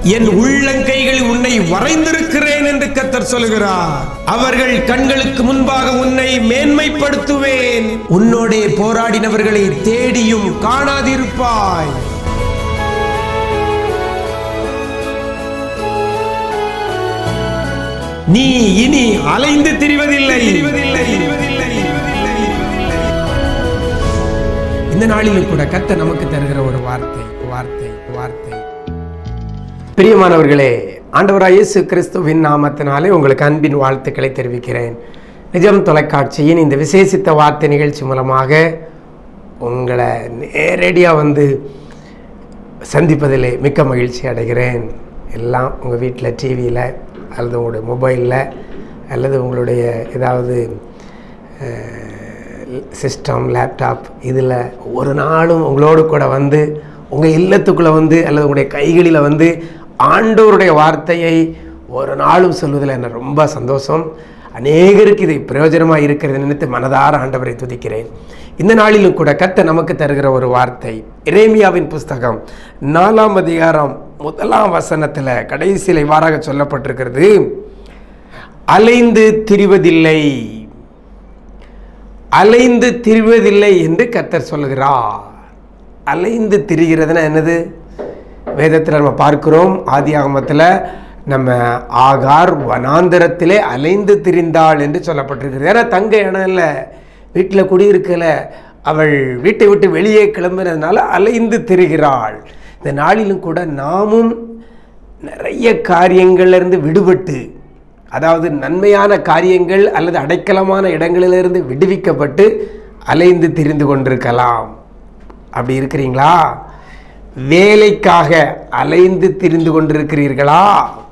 என் உள்ளங்கைகளில் உன்னை வரைந்திருக்கிறேன் என்று கத்தர் சொல்கிறார் அவர்கள் கண்களுக்கு முன்பாக உன்னை மேன்மைப்படுத்துவேன் உன்னோடே போராடினவர்களை தேடியும் காணாதிருப்பாய் நீ இனி அலைந்து திரிவதில்லை இந்த நாளிலும் கூட கத்த நமக்கு தருகிற ஒரு வார்த்தை வார்த்தை வார்த்தை பிரியமானவர்களே ஆண்டவராய் இயேசு கிறிஸ்துவின் நாமத்தினாலே உங்களுக்கு அன்பின் வாழ்த்துக்களை தெரிவிக்கிறேன் நிஜம் தொலைக்காட்சியின் இந்த விசேஷித்த வார்த்தை நிகழ்ச்சி மூலமாக உங்களை நேரடியாக வந்து சந்திப்பதிலே மிக்க மகிழ்ச்சி அடைகிறேன் எல்லாம் உங்கள் வீட்டில் டிவியில் அல்லது உங்களுடைய மொபைலில் அல்லது உங்களுடைய ஏதாவது சிஸ்டம் லேப்டாப் இதில் ஒரு நாளும் உங்களோடு கூட வந்து உங்கள் இல்லத்துக்குள்ளே வந்து அல்லது உங்களுடைய கைகளில் வந்து ஆண்டவருடைய வார்த்தையை ஒரு நாளும் சொல்வதில் என்ன ரொம்ப சந்தோஷம் அநேகருக்கு இது பிரயோஜனமாக இருக்கிறது நினைத்து மனதார ஆண்டவரை துதிக்கிறேன் இந்த நாளிலும் கூட கத்த நமக்கு தருகிற ஒரு வார்த்தை இரேமியாவின் புஸ்தகம் நாலாம் அதிகாரம் முதலாம் வசனத்தில் கடைசியில் இவ்வாறாக சொல்லப்பட்டிருக்கிறது அலைந்து திரிவதில்லை அலைந்து திரிவதில்லை என்று கத்தர் சொல்கிறார் அலைந்து திரிகிறதுனா என்னது வேதத்தில் நம்ம பார்க்கிறோம் ஆதி ஆகமத்தில் நம்ம ஆகார் வனாந்தரத்திலே அலைந்து திரிந்தாள் என்று சொல்லப்பட்டிருக்கிறது ஏன்னா தங்க இடம் இல்லை வீட்டில் குடியிருக்கல அவள் வீட்டை விட்டு வெளியே கிளம்பினதுனால அலைந்து திரிகிறாள் இந்த நாளிலும் கூட நாமும் நிறைய காரியங்கள்லேருந்து விடுபட்டு அதாவது நன்மையான காரியங்கள் அல்லது அடைக்கலமான இடங்களிலிருந்து விடுவிக்கப்பட்டு அலைந்து திரிந்து கொண்டிருக்கலாம் அப்படி இருக்கிறீங்களா வேலைக்காக அலைந்து திரிந்து கொண்டிருக்கிறீர்களா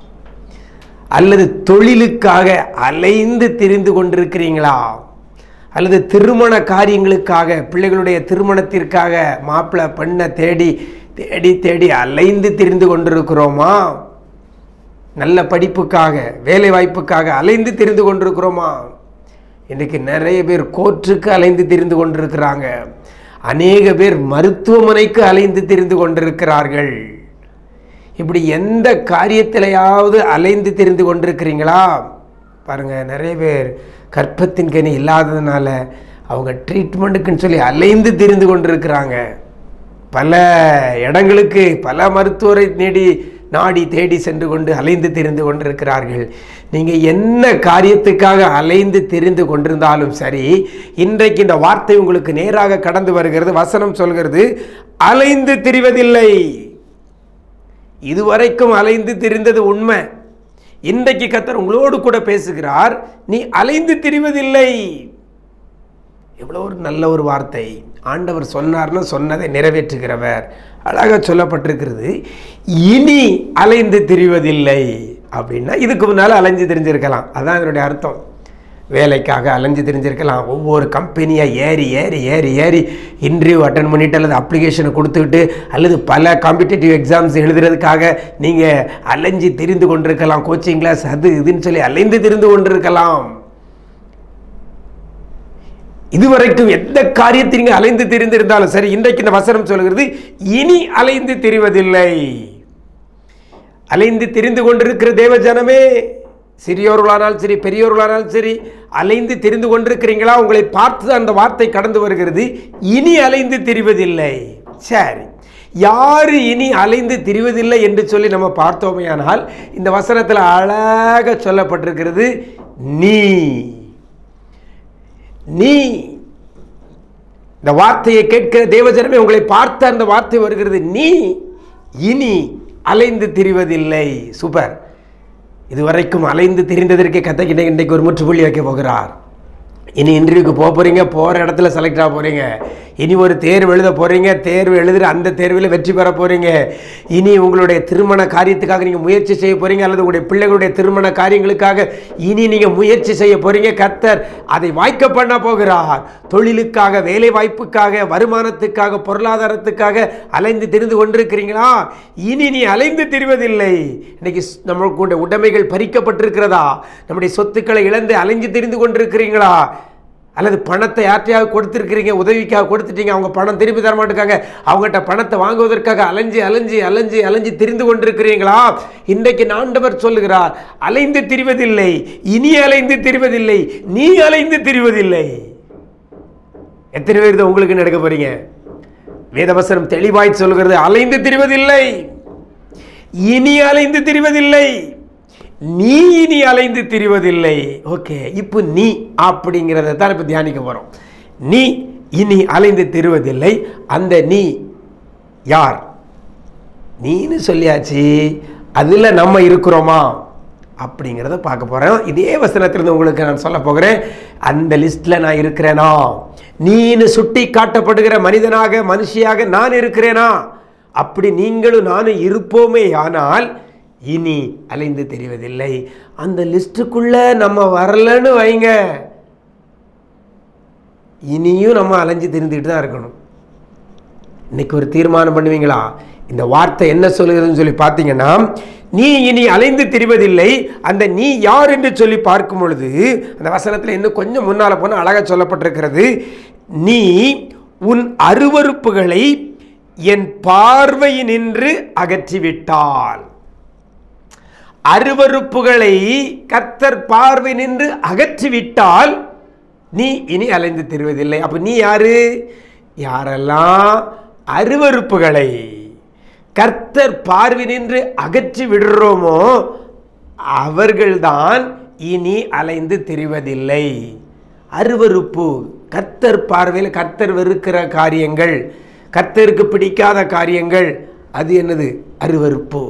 அல்லது தொழிலுக்காக அலைந்து திரிந்து கொண்டிருக்கிறீங்களா அல்லது திருமண காரியங்களுக்காக பிள்ளைகளுடைய திருமணத்திற்காக மாப்பிள்ளை பெண்ணை தேடி தேடி தேடி அலைந்து திரிந்து கொண்டிருக்கிறோமா நல்ல படிப்புக்காக வேலை வாய்ப்புக்காக அலைந்து திரிந்து கொண்டிருக்கிறோமா இன்றைக்கு நிறைய பேர் கோர்ட்டுக்கு அலைந்து திரிந்து கொண்டிருக்கிறாங்க அநேக பேர் மருத்துவமனைக்கு அலைந்து திரிந்து கொண்டிருக்கிறார்கள் இப்படி எந்த காரியத்திலையாவது அலைந்து திரிந்து கொண்டிருக்கிறீங்களா பாருங்க நிறைய பேர் கற்பத்தின் கனி இல்லாததுனால அவங்க ட்ரீட்மெண்ட்டுக்குன்னு சொல்லி அலைந்து திரிந்து கொண்டிருக்கிறாங்க பல இடங்களுக்கு பல மருத்துவரை தேடி நாடி தேடி சென்று கொண்டு அலைந்து திரிந்து கொண்டிருக்கிறார்கள் நீங்கள் என்ன காரியத்துக்காக அலைந்து திரிந்து கொண்டிருந்தாலும் சரி இன்றைக்கு இந்த வார்த்தை உங்களுக்கு நேராக கடந்து வருகிறது வசனம் சொல்கிறது அலைந்து திரிவதில்லை இதுவரைக்கும் அலைந்து திரிந்தது உண்மை இன்றைக்கு கத்தர் உங்களோடு கூட பேசுகிறார் நீ அலைந்து திரிவதில்லை எவ்வளோ ஒரு நல்ல ஒரு வார்த்தை ஆண்டவர் சொன்னார்னு சொன்னதை நிறைவேற்றுகிறவர் அழகாக சொல்லப்பட்டிருக்கிறது இனி அலைந்து திரிவதில்லை அப்படின்னா இதுக்கு முன்னால் அலைஞ்சு தெரிஞ்சிருக்கலாம் அதான் இதனுடைய அர்த்தம் வேலைக்காக அலைஞ்சு தெரிஞ்சிருக்கலாம் ஒவ்வொரு கம்பெனியாக ஏறி ஏறி ஏறி ஏறி இன்டர்வியூ அட்டன் பண்ணிட்டு அல்லது அப்ளிகேஷனை கொடுத்துக்கிட்டு அல்லது பல காம்படிட்டிவ் எக்ஸாம்ஸ் எழுதுறதுக்காக நீங்கள் அலைஞ்சு தெரிந்து கொண்டிருக்கலாம் கோச்சிங் கிளாஸ் அது இதுன்னு சொல்லி அலைந்து தெரிந்து கொண்டிருக்கலாம் இதுவரைக்கும் எந்த காரியத்தை நீங்கள் அலைந்து தெரிந்திருந்தாலும் சரி இன்றைக்கு இந்த வசனம் சொல்கிறது இனி அலைந்து தெரிவதில்லை அலைந்து தெரிந்து கொண்டிருக்கிற தேவ ஜனமே சிறியோர்களானாலும் சரி பெரியோர்களானாலும் சரி அலைந்து தெரிந்து கொண்டிருக்கிறீங்களா உங்களை பார்த்து அந்த வார்த்தை கடந்து வருகிறது இனி அலைந்து தெரிவதில்லை சரி யாரு இனி அலைந்து திரிவதில்லை என்று சொல்லி நம்ம பார்த்தோமையானால் இந்த வசனத்தில் அழகாக சொல்லப்பட்டிருக்கிறது நீ நீ இந்த வார்த்தையை கேட்கிற தேவஜனமே உங்களை பார்த்த அந்த வார்த்தை வருகிறது நீ இனி அலைந்து திரிவதில்லை சூப்பர் இதுவரைக்கும் அலைந்து திரிந்ததற்கே கத்தக்கிட்ட இன்றைக்கு ஒரு முற்றுப்புள்ளி வைக்க போகிறார் இனி இன்டர்வியூக்கு போக போகிறீங்க போகிற இடத்துல செலக்ட் ஆக போகிறீங்க இனி ஒரு தேர்வு எழுத போகிறீங்க தேர்வு எழுதுகிற அந்த தேர்வில் வெற்றி பெற போகிறீங்க இனி உங்களுடைய திருமண காரியத்துக்காக நீங்கள் முயற்சி செய்ய போகிறீங்க அல்லது உங்களுடைய பிள்ளைகளுடைய திருமண காரியங்களுக்காக இனி நீங்கள் முயற்சி செய்ய போகிறீங்க கர்த்தர் அதை வாய்க்க பண்ண போகிறார் தொழிலுக்காக வேலை வாய்ப்புக்காக வருமானத்துக்காக பொருளாதாரத்துக்காக அலைந்து திரிந்து கொண்டிருக்கிறீங்களா இனி நீ அலைந்து திரிவதில்லை இன்னைக்கு நம்மளுடைய உடைமைகள் பறிக்கப்பட்டிருக்கிறதா நம்முடைய சொத்துக்களை இழந்து அலைஞ்சு திரிந்து கொண்டிருக்கிறீங்களா அல்லது பணத்தை யார்ட்டையாவது கொடுத்துருக்கிறீங்க உதவிக்காக கொடுத்துட்டீங்க அவங்க பணம் திருப்பி தர மாட்டேங்காங்க அவங்ககிட்ட பணத்தை வாங்குவதற்காக அலைஞ்சு அலைஞ்சு அலைஞ்சு அலைஞ்சு திரிந்து கொண்டிருக்கிறீங்களா இன்றைக்கு ஆண்டவர் சொல்லுகிறார் அலைந்து திரிவதில்லை இனி அலைந்து திரிவதில்லை நீ அலைந்து திரிவதில்லை எத்தனை பேர் இதை உங்களுக்கு நடக்க போறீங்க வேதவசனம் தெளிவாய் சொல்கிறது அலைந்து திரிவதில்லை இனி அலைந்து திரிவதில்லை நீ இனி அலைந்து திரிவதில்லை ஓகே இப்போ நீ அப்படிங்கிறத தான் இப்போ தியானிக்க போகிறோம் நீ இனி அலைந்து திரிவதில்லை அந்த நீ யார் நீன்னு சொல்லியாச்சு அதில் நம்ம இருக்கிறோமா அப்படிங்கிறத பார்க்க போகிறேன் இதே வசனத்திலிருந்து உங்களுக்கு நான் சொல்ல போகிறேன் அந்த லிஸ்ட்டில் நான் இருக்கிறேனா நீன்னு சுட்டி காட்டப்படுகிற மனிதனாக மனுஷியாக நான் இருக்கிறேனா அப்படி நீங்களும் நானும் இருப்போமே ஆனால் இனி அலைந்து தெரிவதில்லை அந்த லிஸ்ட்டுக்குள்ளே நம்ம வரலன்னு வைங்க இனியும் நம்ம அலைஞ்சு தெரிந்துக்கிட்டு தான் இருக்கணும் இன்னைக்கு ஒரு தீர்மானம் பண்ணுவீங்களா இந்த வார்த்தை என்ன சொல்லுகிறதுன்னு சொல்லி பார்த்தீங்கன்னா நீ இனி அலைந்து திரிவதில்லை அந்த நீ யார் என்று சொல்லி பார்க்கும் பொழுது அந்த வசனத்தில் இன்னும் கொஞ்சம் முன்னால் போனால் அழகாக சொல்லப்பட்டிருக்கிறது நீ உன் அருவருப்புகளை என் பார்வையினின்று அகற்றிவிட்டால் அருவருப்புகளை கர்த்தர் பார்வை நின்று அகற்றிவிட்டால் நீ இனி அலைந்து திரிவதில்லை அப்ப நீ யாரு யாரெல்லாம் அருவருப்புகளை கர்த்தர் பார்வை நின்று அகற்றி விடுறோமோ அவர்கள்தான் இனி அலைந்து திரிவதில்லை அருவருப்பு கர்த்தர் பார்வையில் கர்த்தர் வெறுக்கிற காரியங்கள் கர்த்தருக்கு பிடிக்காத காரியங்கள் அது என்னது அருவருப்பு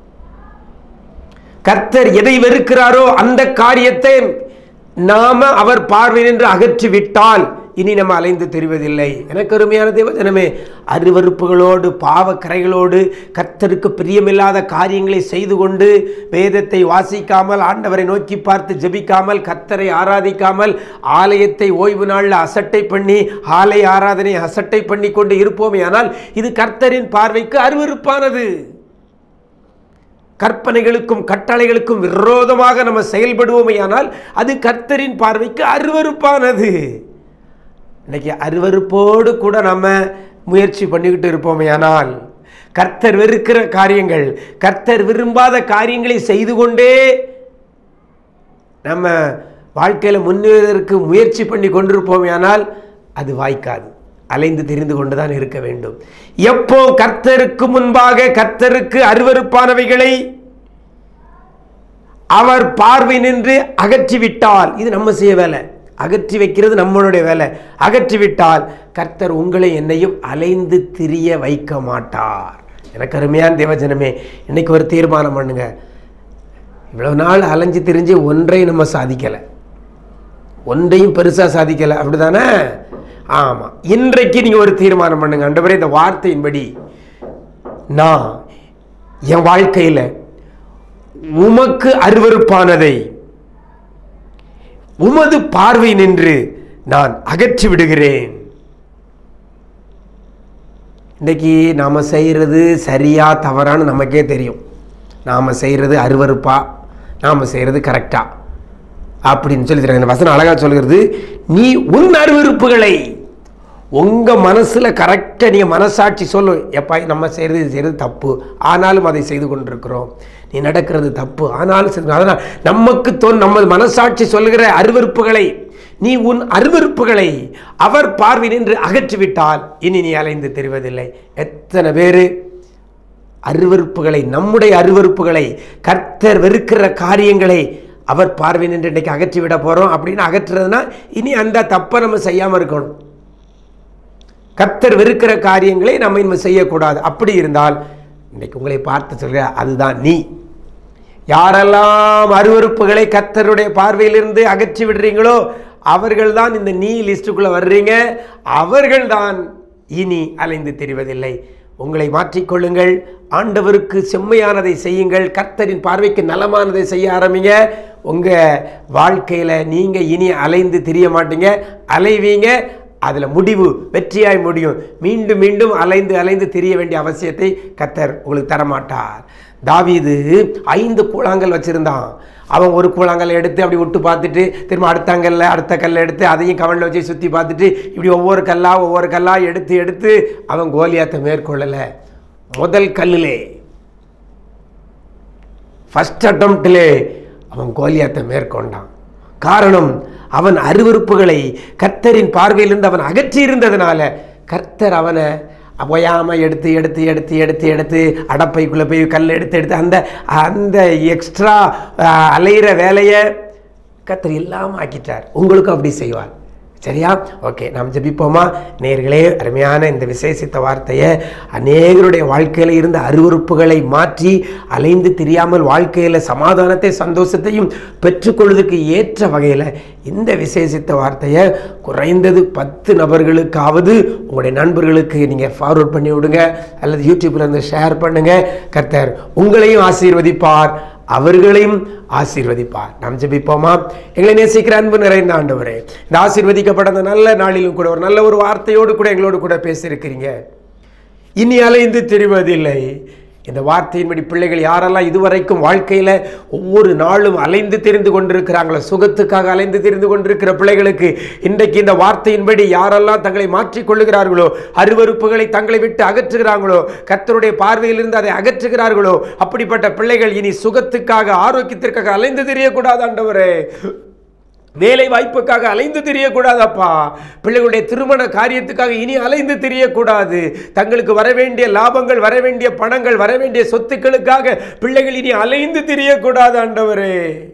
கர்த்தர் எதை வெறுக்கிறாரோ அந்த காரியத்தை நாம அவர் பார்வை நின்று அகற்றி விட்டால் இனி நம்ம அலைந்து தெரிவதில்லை எனக்கு அருமையான தேவஜனமே அருவறுப்புகளோடு பாவக்கரைகளோடு கர்த்தருக்கு பிரியமில்லாத காரியங்களை செய்து கொண்டு வேதத்தை வாசிக்காமல் ஆண்டவரை நோக்கி பார்த்து ஜெபிக்காமல் கர்த்தரை ஆராதிக்காமல் ஆலயத்தை ஓய்வு நாளில் அசட்டை பண்ணி ஆலய ஆராதனை அசட்டை பண்ணி கொண்டு இருப்போமே ஆனால் இது கர்த்தரின் பார்வைக்கு அருவருப்பானது கற்பனைகளுக்கும் கட்டளைகளுக்கும் விரோதமாக நம்ம செயல்படுவோமையானால் அது கர்த்தரின் பார்வைக்கு அருவருப்பானது இன்னைக்கு அருவருப்போடு கூட நம்ம முயற்சி பண்ணிக்கிட்டு இருப்போமையானால் கர்த்தர் வெறுக்கிற காரியங்கள் கர்த்தர் விரும்பாத காரியங்களை செய்து கொண்டே நம்ம வாழ்க்கையில் முன்னேறதற்கு முயற்சி பண்ணி கொண்டிருப்போமையானால் அது வாய்க்காது அலைந்து தெரிந்து கொண்டு தான் இருக்க வேண்டும் எப்போ கர்த்தருக்கு முன்பாக கர்த்தருக்கு அருவருப்பானவைகளை அவர் பார்வை நின்று அகற்றிவிட்டால் இது நம்ம செய்ய வேலை அகற்றி வைக்கிறது நம்மளுடைய வேலை அகற்றிவிட்டால் கர்த்தர் உங்களை என்னையும் அலைந்து திரிய வைக்க மாட்டார் எனக்கு அருமையான தேவஜனமே இன்னைக்கு ஒரு தீர்மானம் பண்ணுங்க இவ்வளவு நாள் அலைஞ்சு திரிஞ்சு ஒன்றையும் நம்ம சாதிக்கலை ஒன்றையும் பெருசாக சாதிக்கலை அப்படிதானே ஆமாம் இன்றைக்கு நீங்கள் ஒரு தீர்மானம் பண்ணுங்க அண்டவரே இந்த வார்த்தையின்படி நான் என் வாழ்க்கையில் உமக்கு அருவருப்பானதை உமது பார்வை நின்று நான் அகற்றி விடுகிறேன் இன்னைக்கு நாம் செய்கிறது சரியா தவறான்னு நமக்கே தெரியும் நாம் செய்கிறது அருவருப்பா நாம் செய்கிறது கரெக்டா அப்படின்னு சொல்லி தராங்க. இந்த வசனம் அழகா சொல்கிறது நீ உன் அருவருப்புகளை உங்க மனசுல கரெக்டா நீங்க மனசாட்சி சொல்லும் எப்பா நம்ம செய்யறது இது செய்யறது தப்பு ஆனாலும் அதை செய்து கொண்டிருக்கிறோம் நீ நடக்கிறது தப்பு ஆனாலும் செய்து- அதனால் நமக்கு தோன் நம்ம மனசாட்சி சொல்லுகிற அருவருப்புகளை நீ உன் அருவருப்புகளை அவர் பார்வை நின்று அகற்றிவிட்டால் இனி நீ அலைந்து தெரிவதில்லை எத்தனை பேரு அருவருப்புகளை நம்முடைய அருவருப்புகளை கர்த்தர் வெறுக்கிற காரியங்களை அவர் பார்வை நின்று இன்னைக்கு அகற்றி விட போறோம் அப்படின்னு அகற்றுறதுனா இனி அந்த தப்பை நம்ம செய்யாம இருக்கணும் கர்த்தர் வெறுக்கிற காரியங்களை நம்ம இனிமே செய்யக்கூடாது அப்படி இருந்தால் இன்னைக்கு உங்களை பார்த்து சொல்கிற அதுதான் நீ யாரெல்லாம் அருவருப்புகளை கர்த்தருடைய பார்வையிலிருந்து அகற்றி விடுறீங்களோ அவர்கள்தான் இந்த நீ லிஸ்டுக்குள்ள வர்றீங்க அவர்கள்தான் இனி அலைந்து தெரிவதில்லை உங்களை மாற்றிக்கொள்ளுங்கள் ஆண்டவருக்கு செம்மையானதை செய்யுங்கள் கர்த்தரின் பார்வைக்கு நலமானதை செய்ய ஆரம்பிங்க உங்க வாழ்க்கையில நீங்க இனி அலைந்து திரிய மாட்டீங்க அலைவீங்க அதுல முடிவு வெற்றியாய் முடியும் மீண்டும் மீண்டும் அலைந்து அலைந்து திரிய வேண்டிய அவசியத்தை கர்த்தர் உங்களுக்கு தரமாட்டார் தாவீது ஐந்து கூழாங்கல் வச்சிருந்தான் அவன் ஒரு கூழாங்கல்லை எடுத்து அப்படி விட்டு பார்த்துட்டு திரும்ப அடுத்த கல்ல அடுத்த கல்லை எடுத்து அதையும் கவனில் வச்சு சுற்றி பார்த்துட்டு இப்படி ஒவ்வொரு கல்லா ஒவ்வொரு கல்லா எடுத்து எடுத்து அவன் கோலியாத்தை மேற்கொள்ளலை முதல் கல்லிலே ஃபஸ்ட் அட்டம்ப்டிலே அவன் கோலியாத்தை மேற்கொண்டான் காரணம் அவன் அருவருப்புகளை கர்த்தரின் பார்வையிலிருந்து அவன் அகற்றி இருந்ததுனால கர்த்தர் அவனை ஒயாம எடுத்து எடுத்து எடுத்து எடுத்து எடுத்து அடப்பைக்குள்ளே போய் கல் எடுத்து எடுத்து அந்த அந்த எக்ஸ்ட்ரா அலையிற வேலையை கர்த்தர் இல்லாமல் ஆக்கிட்டார் உங்களுக்கும் அப்படி செய்வார் சரியா ஓகே நாம் ஜெபிப்போமா நேர்களே அருமையான இந்த விசேஷித்த வார்த்தையை அநேகருடைய வாழ்க்கையில் இருந்த அருவறுப்புகளை மாற்றி அலைந்து தெரியாமல் வாழ்க்கையில் சமாதானத்தை சந்தோஷத்தையும் பெற்றுக்கொள்வதற்கு ஏற்ற வகையில் இந்த விசேஷித்த வார்த்தையை குறைந்தது பத்து நபர்களுக்காவது உங்களுடைய நண்பர்களுக்கு நீங்கள் ஃபார்வர்ட் பண்ணி விடுங்க அல்லது யூடியூப்ல இருந்து ஷேர் பண்ணுங்க கர்த்தர் உங்களையும் ஆசீர்வதிப்பார் அவர்களையும் ஆசீர்வதிப்பார் நாம் ஜெபிப்போமா எங்களை நேசிக்கிற அன்பு நிறைந்த ஆண்டவரே இந்த ஆசீர்வதிக்கப்பட்ட அந்த நல்ல நாளிலும் கூட ஒரு நல்ல ஒரு வார்த்தையோடு கூட எங்களோடு கூட பேசியிருக்கிறீங்க இனி அலைந்து தெரிவதில்லை இந்த வார்த்தையின்படி பிள்ளைகள் யாரெல்லாம் இதுவரைக்கும் வாழ்க்கையில் ஒவ்வொரு நாளும் அலைந்து தெரிந்து கொண்டிருக்கிறாங்களோ சுகத்துக்காக அலைந்து தெரிந்து கொண்டிருக்கிற பிள்ளைகளுக்கு இன்றைக்கு இந்த வார்த்தையின்படி யாரெல்லாம் தங்களை மாற்றிக் கொள்ளுகிறார்களோ அருவறுப்புகளை தங்களை விட்டு அகற்றுகிறாங்களோ கர்த்தருடைய பார்வையிலிருந்து அதை அகற்றுகிறார்களோ அப்படிப்பட்ட பிள்ளைகள் இனி சுகத்துக்காக ஆரோக்கியத்திற்காக அலைந்து தெரியக்கூடாது ஆண்டவரே வேலை வாய்ப்புக்காக அலைந்து தெரியக்கூடாதப்பா பிள்ளைகளுடைய திருமண காரியத்துக்காக இனி அலைந்து தெரியக்கூடாது தங்களுக்கு வர வேண்டிய லாபங்கள் வர வேண்டிய பணங்கள் வர வேண்டிய சொத்துக்களுக்காக பிள்ளைகள் இனி அலைந்து தெரியக்கூடாது ஆண்டவரே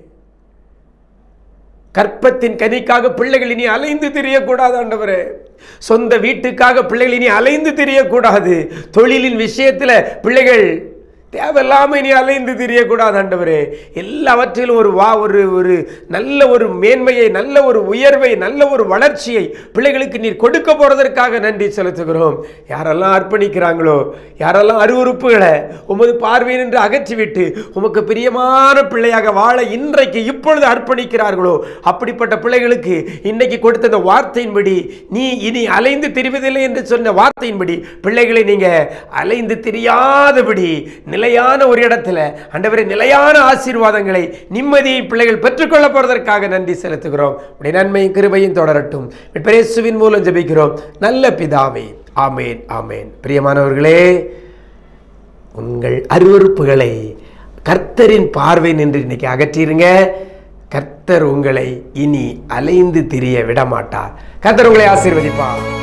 கற்பத்தின் கனிக்காக பிள்ளைகள் இனி அலைந்து தெரியக்கூடாது ஆண்டவரே சொந்த வீட்டுக்காக பிள்ளைகள் இனி அலைந்து தெரியக்கூடாது தொழிலின் விஷயத்தில் பிள்ளைகள் தேவையில்லாம இனி அலைந்து தெரியக்கூடாது ஆண்டவரே எல்லாவற்றிலும் ஒரு வா ஒரு ஒரு நல்ல ஒரு மேன்மையை நல்ல ஒரு உயர்வை நல்ல ஒரு வளர்ச்சியை பிள்ளைகளுக்கு நீர் கொடுக்க போறதற்காக நன்றி செலுத்துகிறோம் யாரெல்லாம் அர்ப்பணிக்கிறாங்களோ யாரெல்லாம் அருவறுப்புகளை உமது பார்வையில் நின்று அகற்றிவிட்டு உமக்கு பிரியமான பிள்ளையாக வாழ இன்றைக்கு இப்பொழுது அர்ப்பணிக்கிறார்களோ அப்படிப்பட்ட பிள்ளைகளுக்கு இன்னைக்கு கொடுத்த இந்த வார்த்தையின்படி நீ இனி அலைந்து திரிவதில்லை என்று சொன்ன வார்த்தையின்படி பிள்ளைகளை நீங்க அலைந்து தெரியாதபடி நிலையான ஒரு இடத்துல ஆண்டவரே நிலையான ஆசீர்வாதங்களை நிம்மதியை பிள்ளைகள் பெற்றுக்கொள்ள போறதற்காக நன்றி செலுத்துகிறோம் உடைய நன்மையும் கிருபையும் தொடரட்டும் பிரேசுவின் மூலம் ஜெபிக்கிறோம் நல்ல பிதாவே ஆமேன் ஆமேன் பிரியமானவர்களே உங்கள் அருவறுப்புகளை கர்த்தரின் பார்வை நின்று இன்னைக்கு அகற்றிருங்க கர்த்தர் உங்களை இனி அலைந்து திரிய விடமாட்டார் கர்த்தர் உங்களை ஆசீர்வதிப்பார்